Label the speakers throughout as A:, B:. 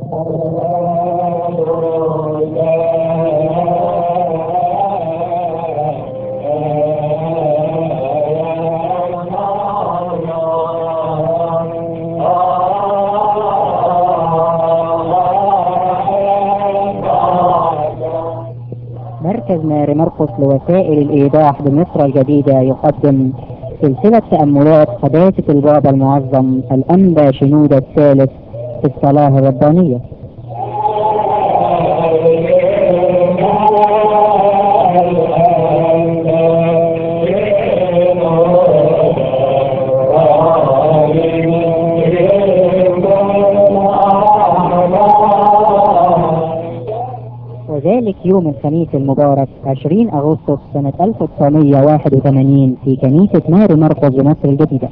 A: مركز ماري مرقس لوسائل الإيضاح بمصر الجديدة يقدم سلسلة تأملات قداسة البابا المعظم الأنبا شنودة الثالث في الصلاة الربانية وذلك يوم الخميس المبارك 20 أغسطس سنة 1981 في كنيسة ماري مرقس بمصر الجديدة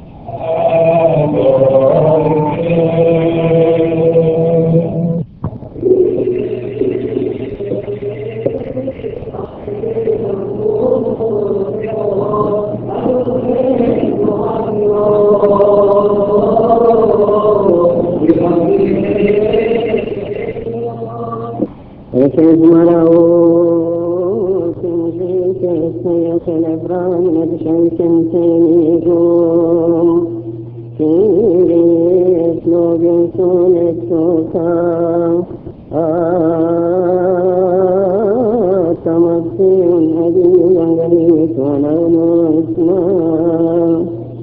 B: وكيف مرعوك فيك السيف الأبرام بشمس تنيجوم في اسلوب سون السوكا تمسي أبي غنيت ولو اسمه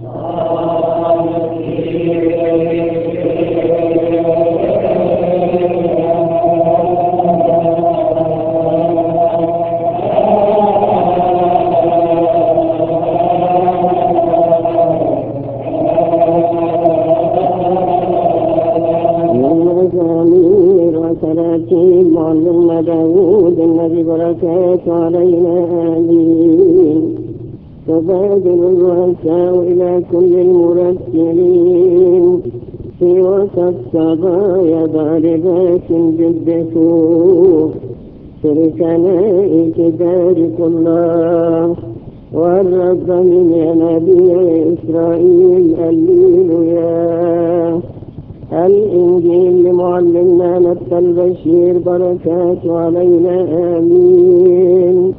B: المزامير وتراتيب معلم داود النبي بركات علينا آمين تبادل الرؤساء إلى كل المرتلين في وسط صبايا ضاربات بالدفوف في الكنائس بارك الله والرب من ينابيع إسرائيل الليلويا الإنجيل لمعلمنا متى البشير بركات علينا آمين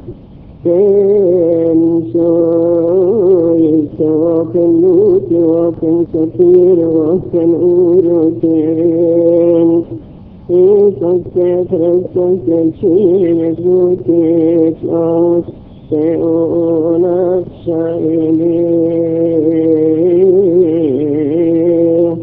B: تنسوي وكن نوت وكن سفير وكن أوروتين إيسوس كفرستوس الشير يسوتيس أوس سيئونا الشائلين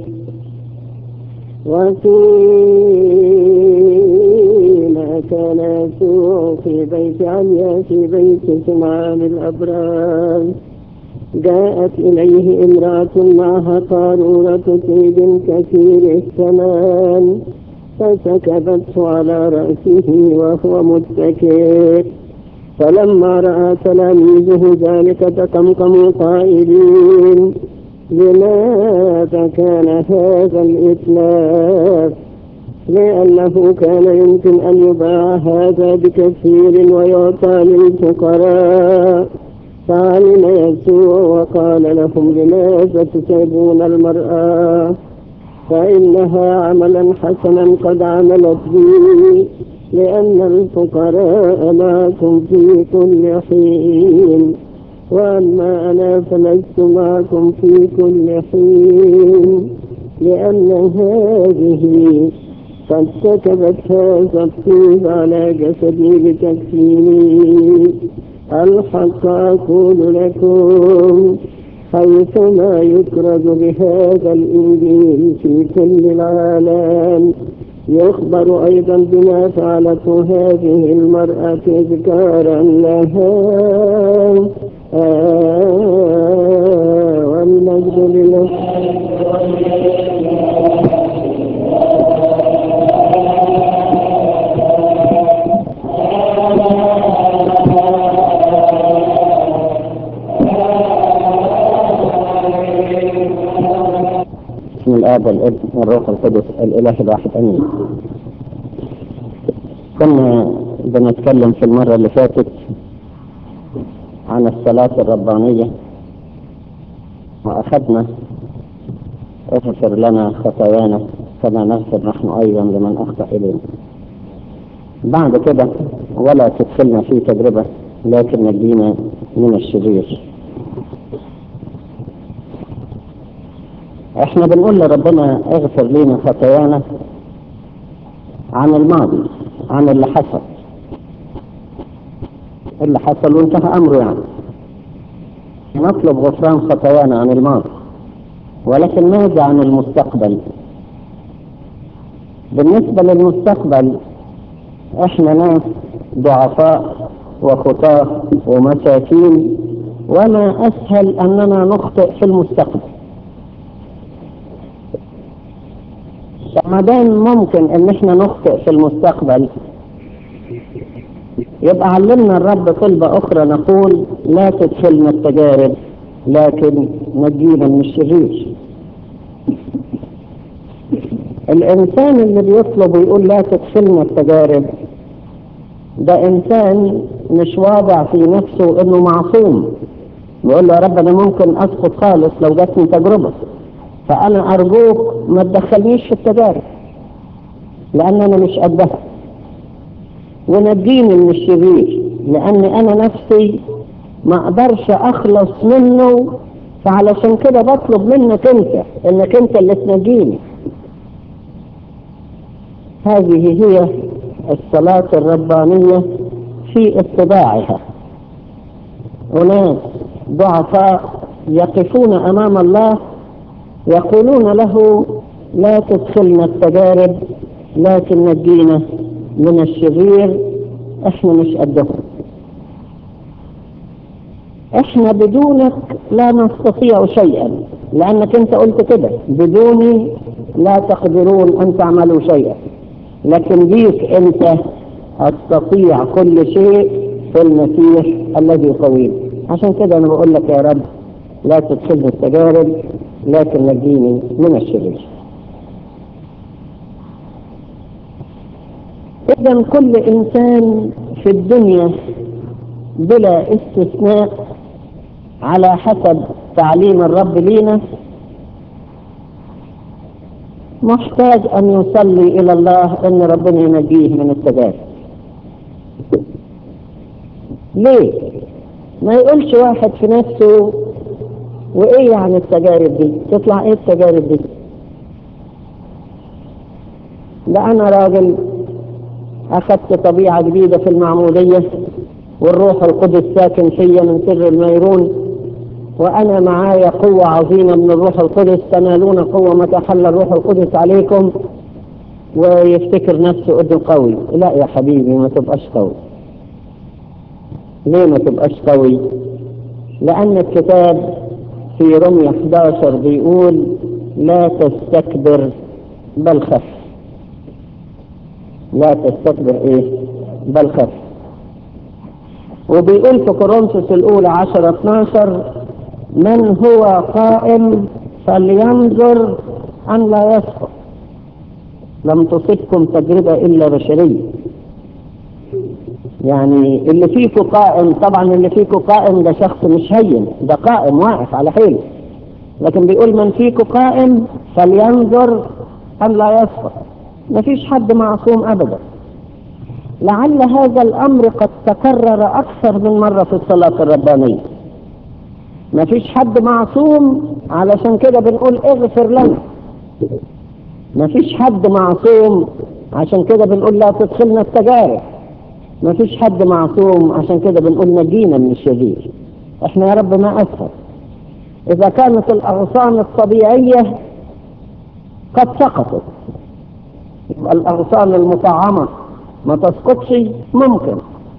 B: وفيما كان يسوع في بيت عنيا في بيت سمعان الأبرار جاءت إليه امرأة معها قارورة طيب كثير الثمن فسكبته على رأسه وهو متكئ فلما رأى تلاميذه ذلك تقمقموا قائلين لماذا كان هذا الإتلاف لأنه كان يمكن أن يباع هذا بكثير ويعطى للفقراء فعلم يسوع وقال لهم لماذا تتعبون المرأة فإنها عملا حسنا قد عملت بي لأن الفقراء معكم في كل حين وأما أنا فلست معكم في كل حين لأن هذه قد كتبت هذا الطيب على جسدي لتكفيني الحق أقول لكم حيثما يكرز بهذا الإنجيل في كل العالم يخبر أيضا بما فعلته هذه المرأة تذكارا لها آه والمجد لله
C: بسم الآب والابن والروح القدس الإله الواحد آمين. كنا بنتكلم في المرة اللي فاتت عن الصلاة الربانية وأخذنا اغفر لنا خطايانا كما نغفر نحن أيضا لمن أخطأ إلينا بعد كده ولا تدخلنا في تجربة لكن نجينا من الشرير احنا بنقول لربنا اغفر لنا خطايانا عن الماضي عن اللي حصل اللي حصل وانتهى امره يعني نطلب غفران خطايانا عن الماضي ولكن ماذا عن المستقبل بالنسبة للمستقبل احنا ناس ضعفاء وخطاة ومساكين وما اسهل اننا نخطئ في المستقبل فما دام ممكن ان احنا نخطئ في المستقبل يبقى علمنا الرب طلبة اخرى نقول لا تدخلنا التجارب لكن نجينا من الشرير الانسان اللي بيطلب ويقول لا تدخلنا التجارب ده انسان مش واضع في نفسه انه معصوم يقول له يا رب انا ممكن اسقط خالص لو جاتني تجربه فانا ارجوك ما تدخلنيش في التجارب لان انا مش قدها ونجيني من الشرير لان انا نفسي ما اقدرش اخلص منه فعلشان كده بطلب منك انت انك انت اللي تنجيني هذه هي الصلاة الربانية في اتباعها أناس ضعفاء يقفون أمام الله يقولون له لا تدخلنا التجارب لكن نجينا من الشرير احنا مش قدهم احنا بدونك لا نستطيع شيئا لانك انت قلت كده بدوني لا تقدرون ان تعملوا شيئا لكن بيك انت استطيع كل شيء في المسيح الذي قوي عشان كده انا بقول لك يا رب لا تدخلني التجارب لكن نجيني من الشرير اذا كل انسان في الدنيا بلا استثناء على حسب تعليم الرب لينا محتاج ان يصلي الى الله ان ربنا ينجيه من التجارب ليه ما يقولش واحد في نفسه وايه يعني التجارب دي تطلع ايه التجارب دي لا انا راجل اخذت طبيعة جديدة في المعمودية والروح القدس ساكن فيا من سر الميرون وانا معايا قوة عظيمة من الروح القدس تنالون قوة متى حل الروح القدس عليكم ويفتكر نفسه ابن قوي لا يا حبيبي ما تبقاش قوي ليه ما تبقاش قوي لان الكتاب في رمي 11 بيقول لا تستكبر بل خف لا تستكبر ايه بل خف وبيقول في كورنثوس الاولى 10 12 من هو قائم فلينظر ان لا يسقط لم تصبكم تجربة الا بشرية يعني اللي فيكم قائم طبعا اللي فيكم قائم ده شخص مش هين ده قائم واقف على حيله لكن بيقول من فيكم قائم فلينظر ان لا يسقط مفيش حد معصوم ابدا لعل هذا الامر قد تكرر اكثر من مرة في الصلاة الربانية مفيش حد معصوم علشان كده بنقول اغفر لنا مفيش حد معصوم عشان كده بنقول لا تدخلنا التجارب مفيش حد معصوم عشان كده بنقول نجينا من الشرير احنا يا رب ما اسهل اذا كانت الاغصان الطبيعية قد سقطت يبقى الاغصان المطعمة ما تسقطش ممكن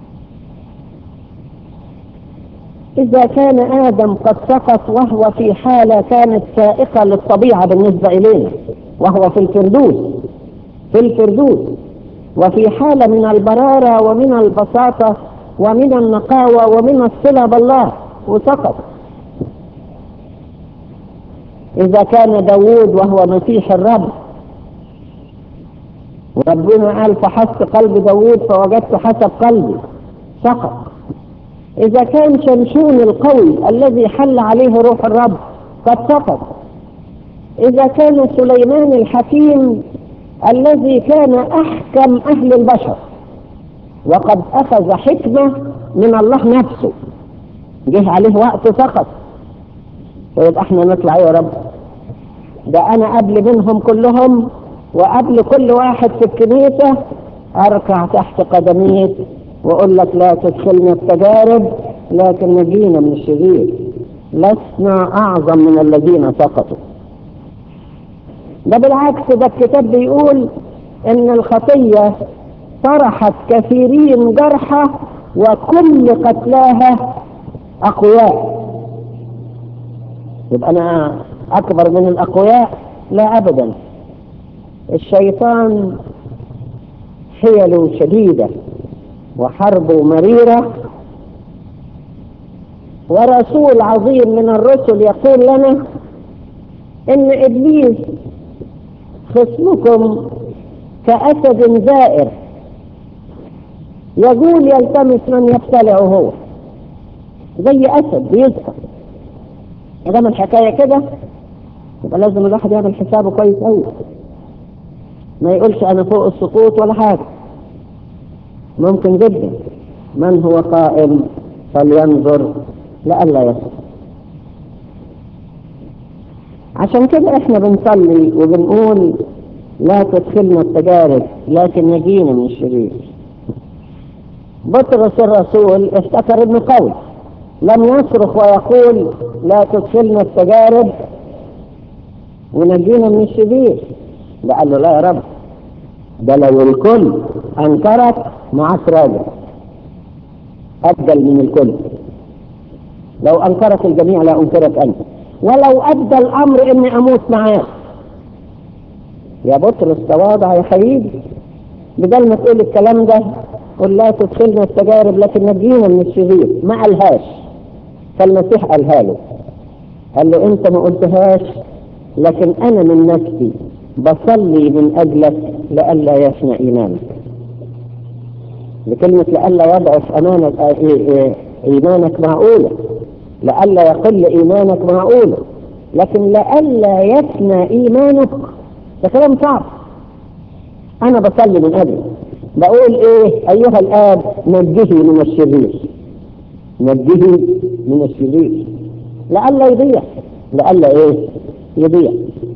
C: إذا كان آدم قد سقط وهو في حالة كانت سائقة للطبيعة بالنسبة إلينا وهو في الفردوس في الفردوس وفي حالة من البرارة ومن البساطة ومن النقاوة ومن الصلة بالله وسقط إذا كان داوود وهو مسيح الرب وربنا قال فحست قلب داوود فوجدت حسب قلبي سقط إذا كان شمشون القوي الذي حل عليه روح الرب قد سقط إذا كان سليمان الحكيم الذي كان أحكم أهل البشر وقد أخذ حكمة من الله نفسه جه عليه وقت فقط ويبقى احنا نطلع يا رب ده أنا قبل منهم كلهم وقبل كل واحد في الكنيسة أركع تحت قدميك وأقول لك لا تدخلنا التجارب لكن نجينا من الشرير لسنا أعظم من الذين سقطوا ده بالعكس ده الكتاب بيقول إن الخطية طرحت كثيرين جرحى وكل قتلاها أقوياء يبقى أنا أكبر من الأقوياء لا أبدا الشيطان حيله شديدة وحربه مريرة ورسول عظيم من الرسل يقول لنا إن إبليس خصمكم كأسد زائر يقول يلتمس من يبتلعه هو زي أسد بيزقر إذا الحكاية كده يبقى لازم الواحد يعمل حسابه كويس أوي ما يقولش أنا فوق السقوط ولا حاجة ممكن جدا من هو قائم فلينظر لئلا يسقط عشان كده احنا بنصلي وبنقول لا تدخلنا التجارب لكن نجينا من الشرير بطرس الرسول افتكر انه قوي لم يصرخ ويقول لا تدخلنا التجارب ونجينا من الشرير ده قال له لا يا رب ده لو الكل انكرك معاك راجع افضل من الكل لو انكرك الجميع لا انكرك انت ولو ادى الامر اني اموت معاك يا بطرس تواضع يا حبيبي بدل ما تقول الكلام ده قل لا تدخلنا التجارب لكن نجينا من الشرير ما قالهاش فالمسيح قالها له قال له انت ما قلتهاش لكن انا من نفسي بصلي من اجلك لئلا يفنى ايمانك لكلمة لئلا يضعف امانك ايمانك معقولة لئلا يقل ايمانك معقولة لكن لئلا يفنى ايمانك ده كلام صعب انا بصلي من اجلك بقول ايه ايها الاب نجه من الشرير نجه من الشرير لئلا يضيع لئلا ايه يضيع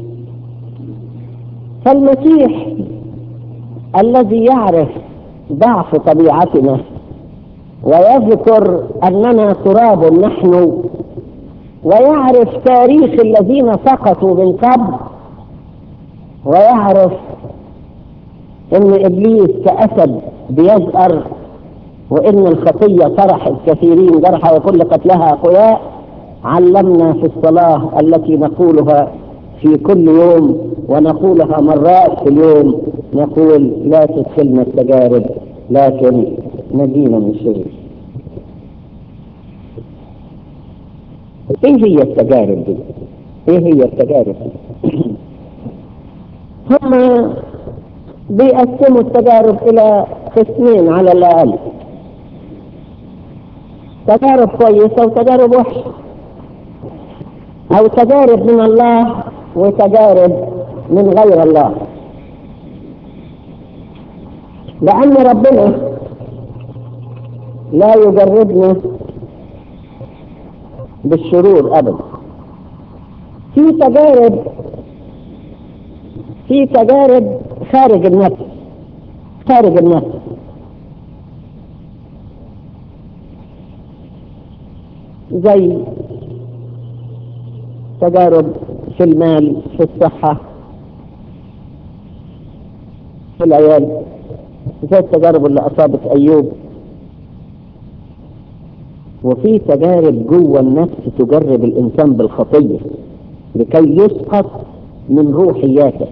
C: فالمسيح الذي يعرف ضعف طبيعتنا ويذكر اننا تراب نحن ويعرف تاريخ الذين سقطوا من قبل ويعرف ان ابليس كاسد بيزأر وان الخطيه طرحت كثيرين جرحى وكل قتلها اقوياء علمنا في الصلاه التي نقولها في كل يوم ونقولها مرات في اليوم نقول لا تدخلنا التجارب لكن نجينا من الشرير ايه هي التجارب دي ايه هي التجارب دي هم بيقسموا التجارب الى قسمين على الاقل تجارب كويسه وتجارب وحشه او تجارب من الله وتجارب من غير الله لان ربنا لا يجربنا بالشرور ابدا في تجارب في تجارب خارج النفس خارج النفس زي تجارب في المال في الصحة في العيال زي التجارب اللي أصابت أيوب وفي تجارب جوه النفس تجرب الإنسان بالخطية لكي يسقط من روحياته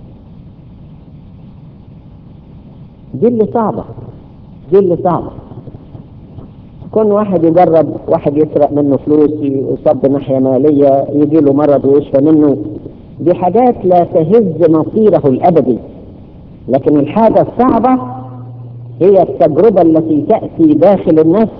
C: دي اللي صعبة دي اللي صعبة كون واحد يجرب واحد يسرق منه فلوس يصاب بناحية مالية يجي له مرض ويشفى منه دي حاجات لا تهز مصيره الأبدي لكن الحاجة الصعبة هي التجربة التي تأتي داخل النفس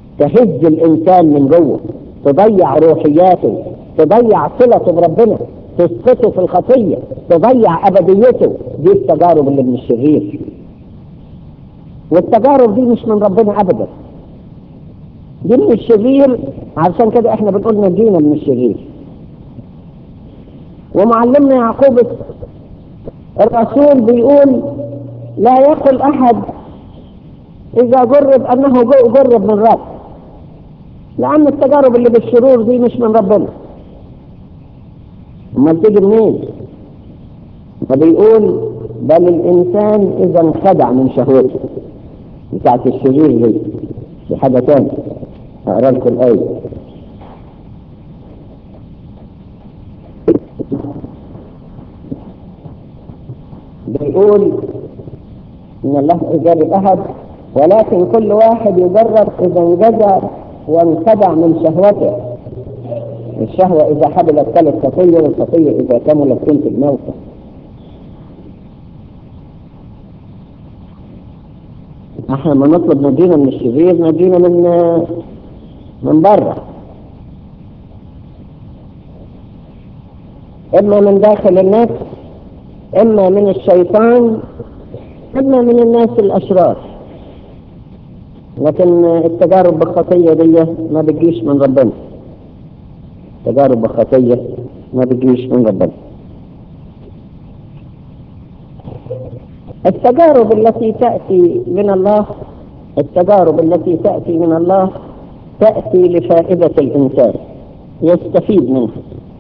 C: تهز الإنسان من جوه تضيع روحياته تضيع صلته بربنا تسقطه في الخطية تضيع أبديته دي التجارب اللي من الشرير والتجارب دي مش من ربنا أبدا دي من الشرير عشان كده احنا بنقول نجينا من الشرير ومعلمنا يعقوب الرسول بيقول لا يقل أحد إذا جرب أنه جرب من رب لأن التجارب اللي بالشرور دي مش من ربنا امال تيجي منين فبيقول بل الانسان اذا انخدع من شهوته بتاعت الشرير دي في حاجه تانية اقرا لكم الايه بيقول ان الله اجاب الاحد ولكن كل واحد يجرب اذا انجزى وانخدع من شهوته الشهوة إذا حبلت ثلاث خطية والخطية إذا كملت تنتج موتة احنا ما نطلب نجينا من الشرير نجينا من من بره اما من داخل النفس اما من الشيطان اما من الناس الاشرار لكن التجارب بالخطية دي ما بتجيش من ربنا تجارب خطية ما بتجيش من ربنا التجارب التي تأتي من الله التجارب التي تأتي من الله تأتي لفائدة الإنسان يستفيد منها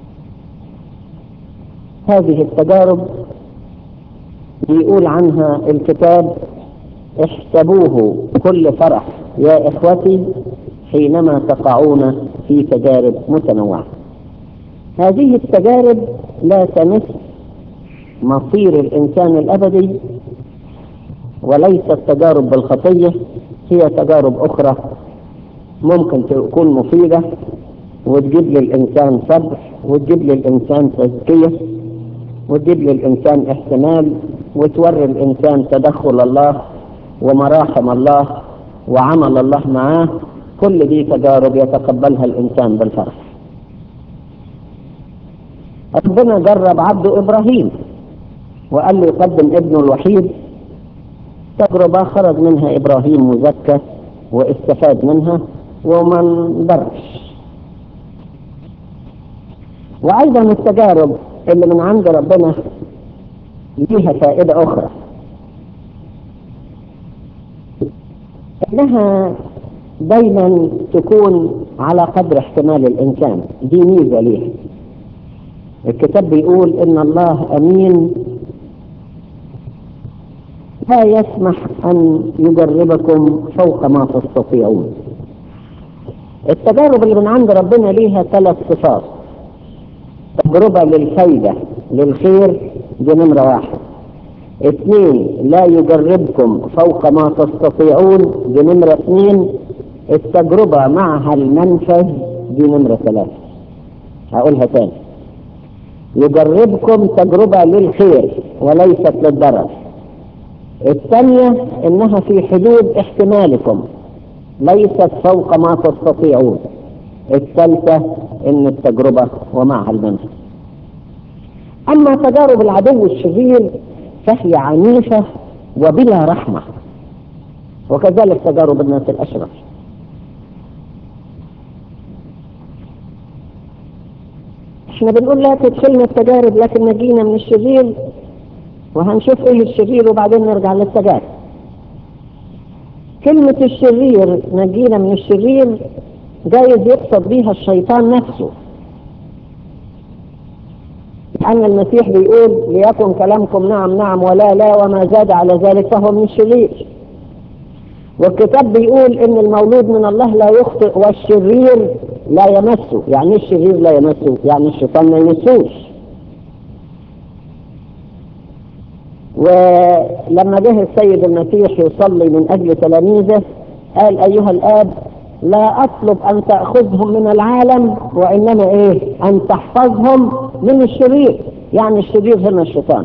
C: هذه التجارب بيقول عنها الكتاب احسبوه كل فرح يا إخوتي حينما تقعون في تجارب متنوعة هذه التجارب لا تمس مصير الإنسان الأبدي وليست تجارب بالخطية هي تجارب أخرى ممكن تكون مفيدة وتجيب للإنسان صبر وتجيب للإنسان تزكية وتجيب للإنسان احتمال وتوري الإنسان تدخل الله ومراحم الله وعمل الله معاه كل دي تجارب يتقبلها الإنسان بالفرح ربنا جرب عبده إبراهيم وقال له يقدم ابنه الوحيد تجربة خرج منها إبراهيم مزكى واستفاد منها وما انضرش وأيضا التجارب اللي من عند ربنا ليها فائدة أخرى إنها دايما تكون على قدر احتمال الإنسان دي ميزة ليها الكتاب بيقول إن الله أمين لا يسمح أن يجربكم فوق ما تستطيعون التجارب اللي من عند ربنا ليها ثلاث صفات تجربة للفايدة للخير دي نمرة واحد اثنين لا يجربكم فوق ما تستطيعون دي نمرة اثنين التجربة معها المنفذ دي نمرة ثلاثة هقولها تاني يجربكم تجربة للخير وليست للضرر الثانية انها في حدود احتمالكم ليست فوق ما تستطيعون الثالثة ان التجربة ومعها المنفذ اما تجارب العدو الشرير فهي عنيفة وبلا رحمة وكذلك تجارب الناس الاشرار احنا بنقول لا تدخلنا التجارب لكن نجينا من الشرير وهنشوف ايه الشرير وبعدين نرجع للتجارب كلمة الشرير نجينا من الشرير جايز يقصد بيها الشيطان نفسه لأن المسيح بيقول ليكن كلامكم نعم نعم ولا لا وما زاد على ذلك فهو من الشرير والكتاب بيقول ان المولود من الله لا يخطئ والشرير لا يمسه يعني الشرير لا يمسه يعني الشيطان ما يمسوش ولما جه السيد المسيح يصلي من أجل تلاميذه قال أيها الآب لا أطلب أن تأخذهم من العالم وإنما إيه أن تحفظهم من الشرير يعني الشرير هنا الشيطان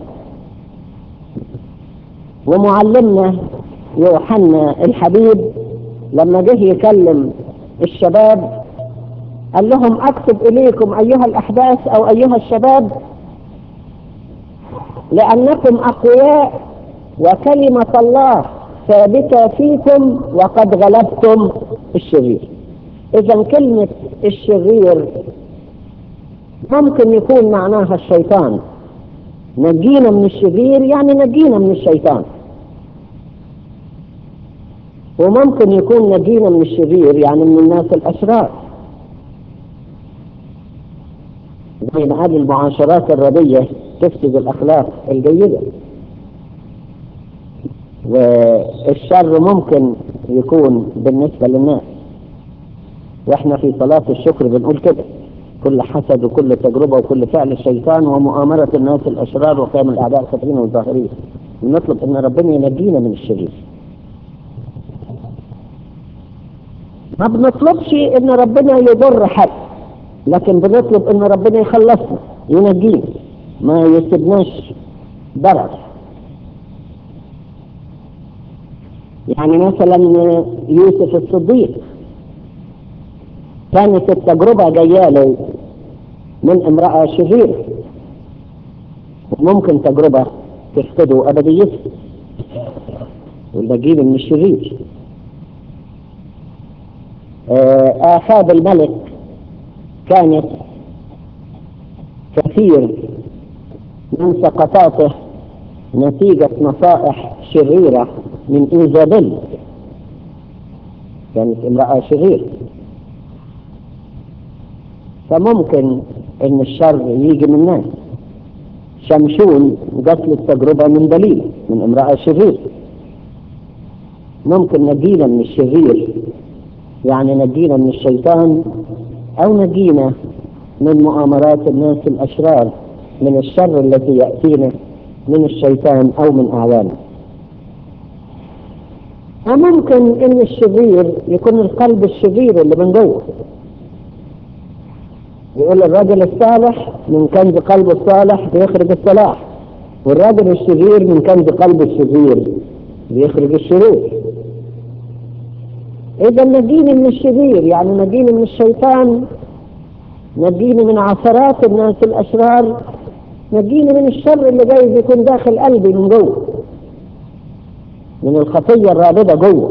C: ومعلمنا يوحنا الحبيب لما جه يكلم الشباب قال لهم أكتب إليكم أيها الأحداث أو أيها الشباب لأنكم أقوياء وكلمة الله ثابتة فيكم وقد غلبتم الشرير إذا كلمة الشرير ممكن يكون معناها الشيطان نجينا من الشرير يعني نجينا من الشيطان وممكن يكون نجينا من الشرير يعني من الناس الأشرار زي ما قال المعاشرات الردية تفسد الأخلاق الجيدة والشر ممكن يكون بالنسبة للناس واحنا في صلاة الشكر بنقول كده كل حسد وكل تجربة وكل فعل الشيطان ومؤامرة الناس الأشرار وقيام الأعداء الخطرين والظاهرين بنطلب أن ربنا ينجينا من الشرير ما بنطلبش أن ربنا يضر حد لكن بنطلب أن ربنا يخلصنا ينجينا ما يسيبناش ضرر يعني مثلا يوسف الصديق كانت التجربة جاية له من امرأة شريرة وممكن تجربة تفقده أبديته والبجيل من الشرير آخاب الملك كانت كثير من سقطاته نتيجة نصائح شريرة من إيزابيل كانت امرأة شريرة فممكن ان الشر يجي من الناس شمشون جات له التجربة من دليل من امرأة شرير ممكن نجينا من الشرير يعني نجينا من الشيطان او نجينا من مؤامرات الناس الاشرار من الشر الذي يأتينا من الشيطان او من اعوانه وممكن ان الشرير يكون القلب الشرير اللي من جوه يقول الرجل الصالح من كنز قلبه الصالح بيخرج الصلاح والرجل الشرير من كنز قلبه الشرير بيخرج الشرور إذا نجيني من الشرير يعني نجيني من الشيطان نجيني من عثرات الناس الأشرار نجيني من الشر اللي جايز يكون داخل قلبي من جوه من الخطية الرابضة جوه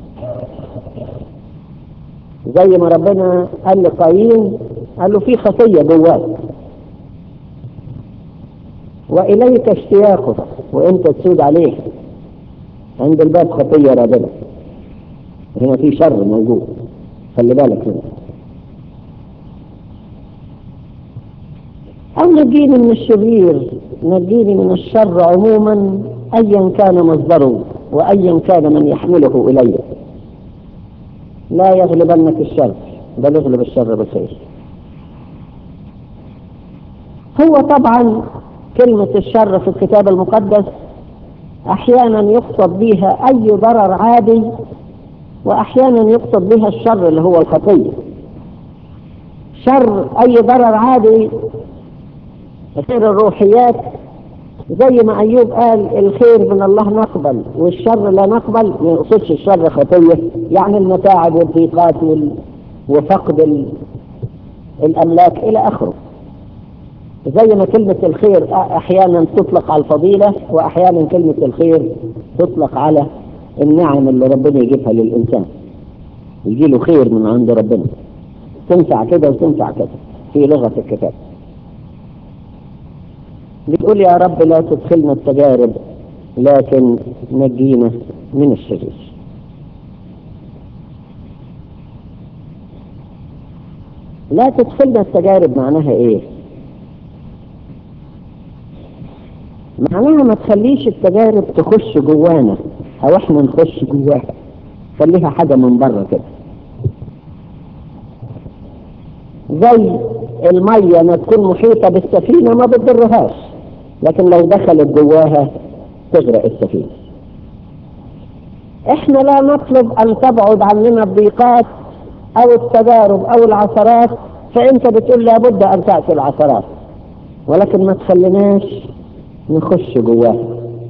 C: زي ما ربنا قال لقايين قال له في خطية جواك وإليك اشتياقه وأنت تسود عليه عند الباب خطية رابضة هنا في شر موجود خلي بالك هنا أو نجيني من الشرير نجيني من الشر عموما أيا كان مصدره وأيا كان من يحمله إليه لا يغلبنك الشر بل يغلب الشر بالخير هو طبعا كلمة الشر في الكتاب المقدس أحيانا يقصد بها أي ضرر عادي وأحيانا يقصد بها الشر اللي هو الخطية شر أي ضرر عادي غير الروحيات زي ما أيوب قال الخير من الله نقبل والشر لا نقبل ما يقصدش الشر خطية يعني المتاعب والضيقات وفقد ال... الأملاك إلى آخره زي ما كلمة الخير أحيانا تطلق على الفضيلة وأحيانا كلمة الخير تطلق على النعم اللي ربنا يجيبها للإنسان يجي له خير من عند ربنا تنفع كده وتنفع كده في لغة الكتاب بتقول يا رب لا تدخلنا التجارب لكن نجينا من الشرير لا تدخلنا التجارب معناها ايه معناها ما تخليش التجارب تخش جوانا او احنا نخش جواها خليها حاجة من بره كده زي المية ما تكون محيطة بالسفينة ما بتضرهاش لكن لو دخلت جواها تغرق السفينة احنا لا نطلب ان تبعد عننا الضيقات او التجارب او العثرات فانت بتقول لابد ان تأتي العثرات ولكن ما تخليناش نخش جواها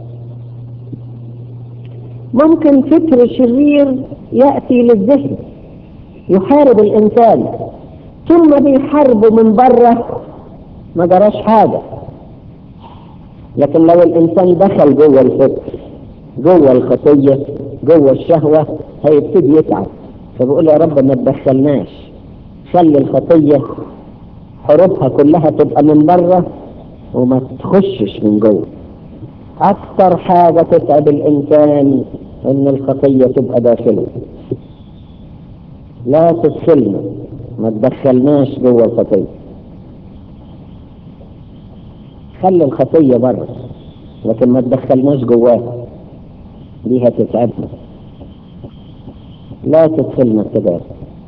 C: ممكن فكر شرير يأتي للذهن يحارب الإنسان طول ما بيحاربه من بره ما جراش حاجة لكن لو الإنسان دخل جوه الفكر جوه الخطية جوه الشهوة هيبتدي يتعب فبقول يا رب ما تدخلناش خلي الخطية حروفها كلها تبقى من بره وما تخشش من جوه أكثر حاجة تتعب الإنسان إن الخطية تبقى داخله لا تدخلنا ما تدخلناش جوه الخطية خلي الخطية بره لكن ما تدخلناش جواها دي هتتعبنا لا تدخلنا التجارب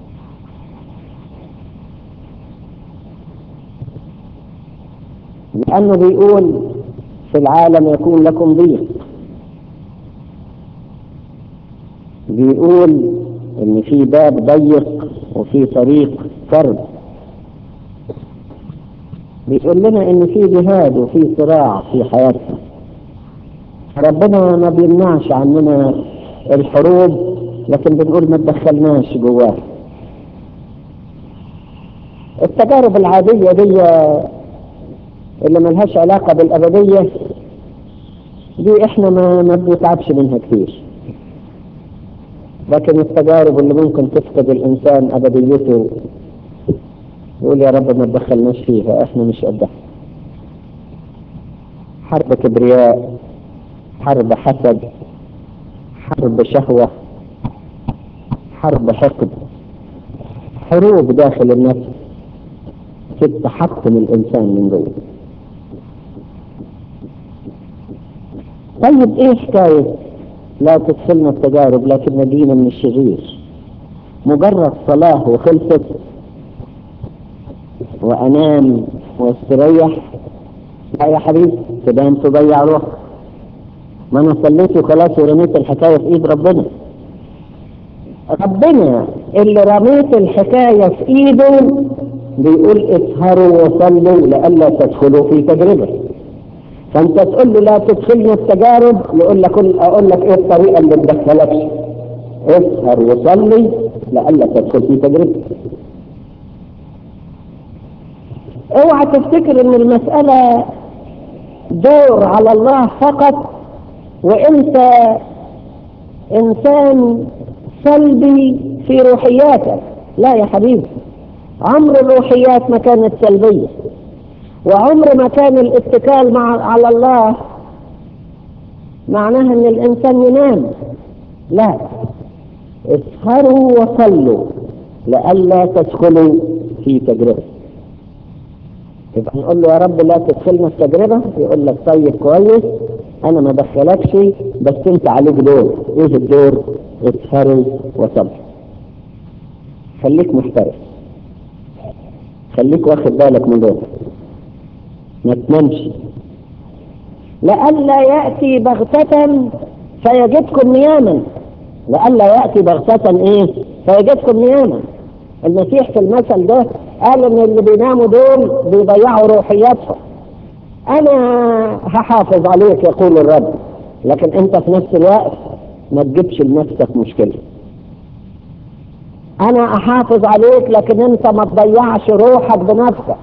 C: لأنه بيقول في العالم يكون لكم ضيق بيقول ان في باب ضيق وفي طريق كرب بيقول لنا ان في جهاد وفي صراع في حياتنا ربنا ما بيمنعش عننا الحروب لكن بنقول ما تدخلناش جواها التجارب العادية دي اللي ملهاش علاقة بالأبدية دي احنا ما ما بنتعبش منها كتير لكن التجارب اللي ممكن تفقد الإنسان أبديته يقول يا رب ما تدخلناش فيها احنا مش قدها حرب كبرياء حرب حسد حرب شهوة حرب حقد حروب داخل النفس تتحطم الإنسان من جوه طيب ايه حكاية لا تدخلنا التجارب لكن نجينا من الشرير مجرد صلاة وخلصت وانام واستريح لا يا حبيبي كده انت تضيع روحك ما انا صليت وخلاص ورميت الحكاية في ايد ربنا ربنا اللي رميت الحكاية في ايده بيقول اسهروا وصلوا لئلا تدخلوا في تجربة فانت تقول له لا تدخلنا التجارب يقول لك اقول لك ايه الطريقة اللي تدخلكش اسهر وصلي لئلا تدخل في تجربة اوعى تفتكر ان المسألة دور على الله فقط وانت انسان سلبي في روحياتك لا يا حبيبي عمر الروحيات ما كانت سلبية وعمر ما كان الاتكال مع على الله معناها ان الانسان ينام لا اسهروا وصلوا لئلا تدخلوا في تجربة يبقى نقول له يا رب لا تدخلنا في تجربة يقول لك طيب كويس انا ما دخلكش بس انت عليك دور ايه الدور اسهروا وصلوا خليك محترف خليك واخد بالك من دول ما تنامش لئلا يأتي بغتة فيجدكم نياما لئلا يأتي بغتة ايه فيجدكم نياما المسيح في المثل ده قال ان اللي بيناموا دول بيضيعوا روحياتهم انا هحافظ عليك يقول الرب لكن انت في نفس الوقت ما تجيبش لنفسك مشكله انا احافظ عليك لكن انت ما تضيعش روحك بنفسك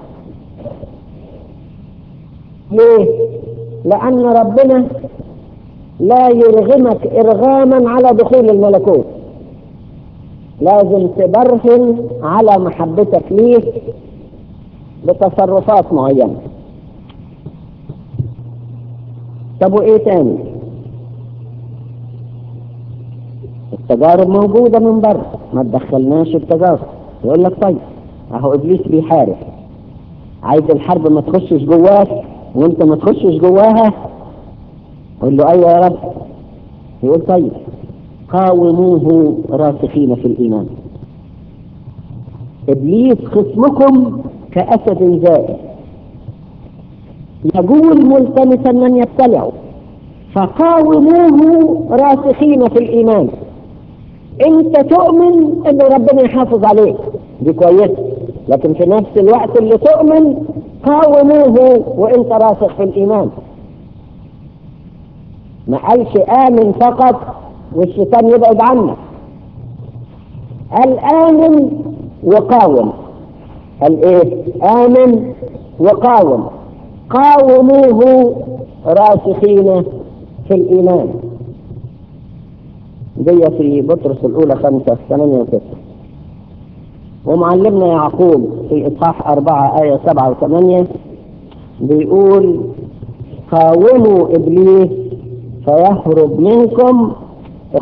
C: ليه لان ربنا لا يرغمك ارغاما على دخول الملكوت لازم تبرهن على محبتك ليه بتصرفات معينة طب وايه تاني التجارب موجودة من بره ما تدخلناش التجارب يقول لك طيب اهو ابليس بيحارب عايز الحرب ما تخشش جواك وانت ما تخشش جواها قول له ايوه يا رب يقول طيب قاوموه راسخين في الايمان ابليس خصمكم كاسد زائر يقول ملتمسا من يبتلعه فقاوموه راسخين في الايمان انت تؤمن ان ربنا يحافظ عليك دي كويسه لكن في نفس الوقت اللي تؤمن قاوموه وانت راسخ في الايمان ما قالش امن فقط والشيطان يبعد عنك قال امن وقاوم قال ايه امن وقاوم قاوموه راسخين في الإيمان دي في بطرس الأولى خمسة ثمانية وتسعة ومعلمنا يعقوب في إصحاح أربعة آية سبعة وثمانية بيقول قاوموا إبليس فيهرب منكم